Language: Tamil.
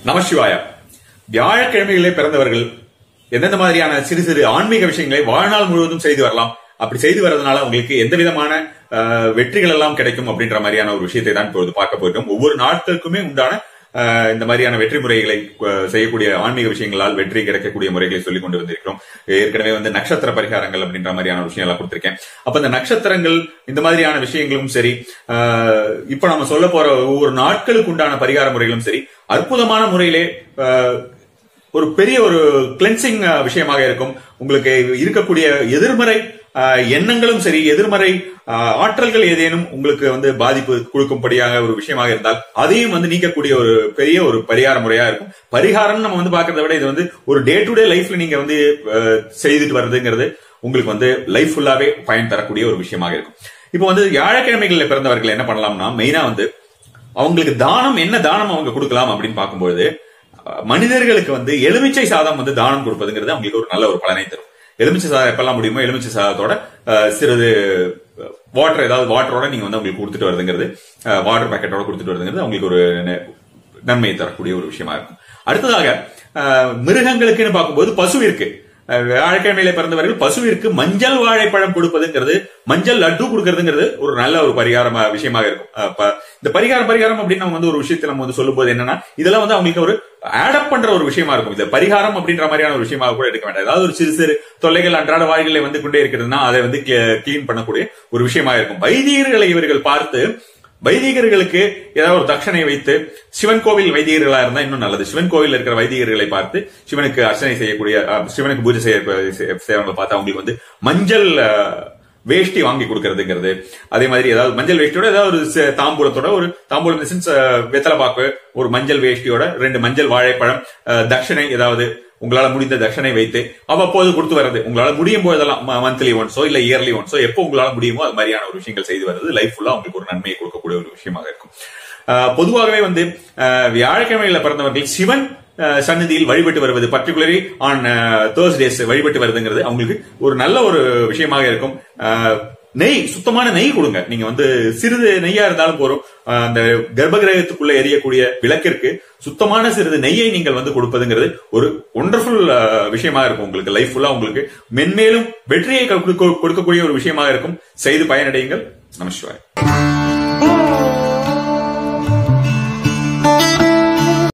நமசிவாயா வியாழக்கிழமைகளிலே பிறந்தவர்கள் எந்தெந்த மாதிரியான சிறு சிறு ஆன்மீக விஷயங்களை வாழ்நாள் முழுவதும் செய்து வரலாம் அப்படி செய்து வரதுனால உங்களுக்கு எந்த விதமான அஹ், வெற்றிகள் எல்லாம் கிடைக்கும் அப்படின்ற மாதிரியான ஒரு விஷயத்தை தான் இப்பொழுது பார்க்க போகிறோம் ஒவ்வொரு நாட்களுக்குமே உண்டான அஹ், இந்த மாதிரியான வெற்றி முறைகளை அஹ், செய்யக்கூடிய ஆன்மீக விஷயங்களால் வெற்றி கிடைக்கக்கூடிய முறைகளை சொல்லிக் கொண்டு வந்திருக்கிறோம் ஏற்கனவே வந்து நட்சத்திர பரிகாரங்கள் அப்படின்ற மாதிரியான விஷயம் எல்லாம் கொடுத்திருக்கேன் அப்ப இந்த நட்சத்திரங்கள் இந்த மாதிரியான விஷயங்களும் சரி அஹ், இப்ப நம்ம சொல்ல போற ஒவ்வொரு நாட்களுக்கு உண்டான பரிகார முறைகளும் சரி அற்புதமான முறையிலே அஹ், ஒரு பெரிய ஒரு கிளென்சிங் விஷயமாக இருக்கும் உங்களுக்கு இருக்கக்கூடிய எதிர்மறை அஹ், எண்ணங்களும் சரி எதிர்மறை அஹ், ஆற்றல்கள் ஏதேனும் உங்களுக்கு வந்து பாதிப்பு கொடுக்கும்படியாக ஒரு விஷயமாக இருந்தால் அதையும் வந்து நீக்கக்கூடிய ஒரு பெரிய ஒரு பரிகார முறையா இருக்கும் பரிகாரம் நம்ம வந்து பார்க்கறத விட இது வந்து ஒரு டே டு டே லைஃப்ல நீங்க வந்து அஹ், செய்துட்டு வர்றதுங்கிறது உங்களுக்கு வந்து லைஃப் ஃபுல்லாவே பயன் தரக்கூடிய ஒரு விஷயமாக இருக்கும் இப்போ வந்து வியாழக்கிழமைகளில் பிறந்தவர்கள் என்ன பண்ணலாம்னா மெயினா வந்து அவங்களுக்கு தானம் என்ன தானம் அவங்க கொடுக்கலாம் அப்படின்னு பார்க்கும்பொழுது அஹ், மனிதர்களுக்கு வந்து எலுமிச்சை சாதம் வந்து தானம் கொடுப்பதுங்கிறது அவங்களுக்கு ஒரு நல்ல ஒரு பலனை தரும் எலுமிச்சை சாதம் எப்பெல்லாம் முடியுமோ எலுமிச்சை சாதத்தோட அஹ், சிறிது வாட்டர் ஏதாவது வாட்டரோட நீங்க வந்து அவங்களுக்கு கொடுத்துட்டு வருதுங்கிறது வாட்டர் பேக்கெட்டோட கொடுத்துட்டு வருதுங்கிறது அவங்களுக்கு ஒரு ந- நன்மையை தரக்கூடிய ஒரு விஷயமா இருக்கும் அடுத்ததாக அஹ், மிருகங்களுக்குன்னு பார்க்கும்போது பசுவிற்கு அஹ், வியாழக்கிழமையில பிறந்தவர்கள் பசுவிற்கு மஞ்சள் வாழைப்பழம் கொடுப்பதுங்கிறது மஞ்சள் லட்டு கொடுக்கறதுங்கிறது ஒரு நல்ல ஒரு பரிகாரமா விஷயமாக இருக்கும் அஹ், ப- இந்த பரிகாரம் பரிகாரம் அப்படின்னு நம்ம வந்து ஒரு விஷயத்தை நம்ம வந்து சொல்லும்போது என்னன்னா இதெல்லாம் வந்து அவங்களுக்கு ஒரு ஆடப் பண்ற ஒரு விஷயமா இருக்கும் இது பரிகாரம் அப்படின்ற மாதிரியான ஒரு விஷயமாக கூட எடுக்க வேண்டாம் ஏதாவது ஒரு சிறு சிறு தொல்லைகள் அன்றாட வாழ்க்கையில வந்து கொண்டே இருக்கிறதுனா அதை வந்து கிளீன் பண்ணக்கூடிய ஒரு விஷயமா இருக்கும் வைதிகர்களை இவர்கள் பார்த்து வைதிகர்களுக்கு ஏதாவது ஒரு தட்சணை வைத்து சிவன் கோவில் வைதிகர்களா இருந்தா இன்னும் நல்லது சிவன் கோவில் இருக்கிற வைதிகர்களை பார்த்து சிவனுக்கு அர்ச்சனை செய்யக்கூடிய அஹ், சிவனுக்கு பூஜை செய்ய செய்யறவங்களை பார்த்து அவங்களுக்கு வந்து மஞ்சள் அஹ், வேஷ்டி வாங்கி கொடுக்கறதுங்கிறது அதே மாதிரி ஏதாவது மஞ்சள் வேஷ்டியோட ஏதாவது ஒரு ச- தாம்பூலத்தோட ஒரு தாம்பூலம் in the sense, அஹ், வெத்தலை பாக்கு ஒரு மஞ்சள் வேஷ்டியோட ரெண்டு மஞ்சள் வாழைப்பழம் அஹ், தட்சணை ஏதாவது உங்களால முடிந்த தட்சணை வைத்து அவ்வப்போது கொடுத்து வர்றது உங்களால முடியும் போதெல்லாம் மந்த்லி ஒன்ஸோ இல்ல இயர்லி ஒன்ஸோ எப்போ உங்களால முடியுமோ அது மாதிரியான ஒரு விஷயங்கள் செய்து வர்றது லைஃப் ஃபுல்லா உங்களுக்கு ஒரு நன்மையை கொடுக்கக்கூடிய ஒரு விஷயமாக இருக்கும் அஹ், பொதுவாகவே வந்து அஹ், வியாழக்கிழமையில பிறந்தவர்கள் சிவன் அஹ், சந்நிதியில் வழிபட்டு வருவது பர்டிகுலரி ஆன் தேர்ஸ்டேஸ் வழிபட்டு வருதுங்கிறது அவங்களுக்கு ஒரு நல்ல ஒரு விஷயமாக இருக்கும் அஹ், நெய் சுத்தமான நெய் கொடுங்க நீங்க வந்து சிறிது நெய்யா இருந்தாலும் போறோம் அஹ், அந்த கர்ப்பகிரகத்துக்குள்ள எரியக்கூடிய விளக்கிற்கு சுத்தமான சிறிது நெய்யை நீங்கள் வந்து கொடுப்பதுங்கிறது ஒரு ஒண்டர்ஃபுல் விஷயமா இருக்கும் உங்களுக்கு லைஃப் ஃபுல்லா உங்களுக்கு மென்மேலும் வெற்றியை கொடுக்க- கொடுக்கக்கூடிய ஒரு விஷயமாக இருக்கும் செய்து பயனடையுங்கள் நமஸ்காரம்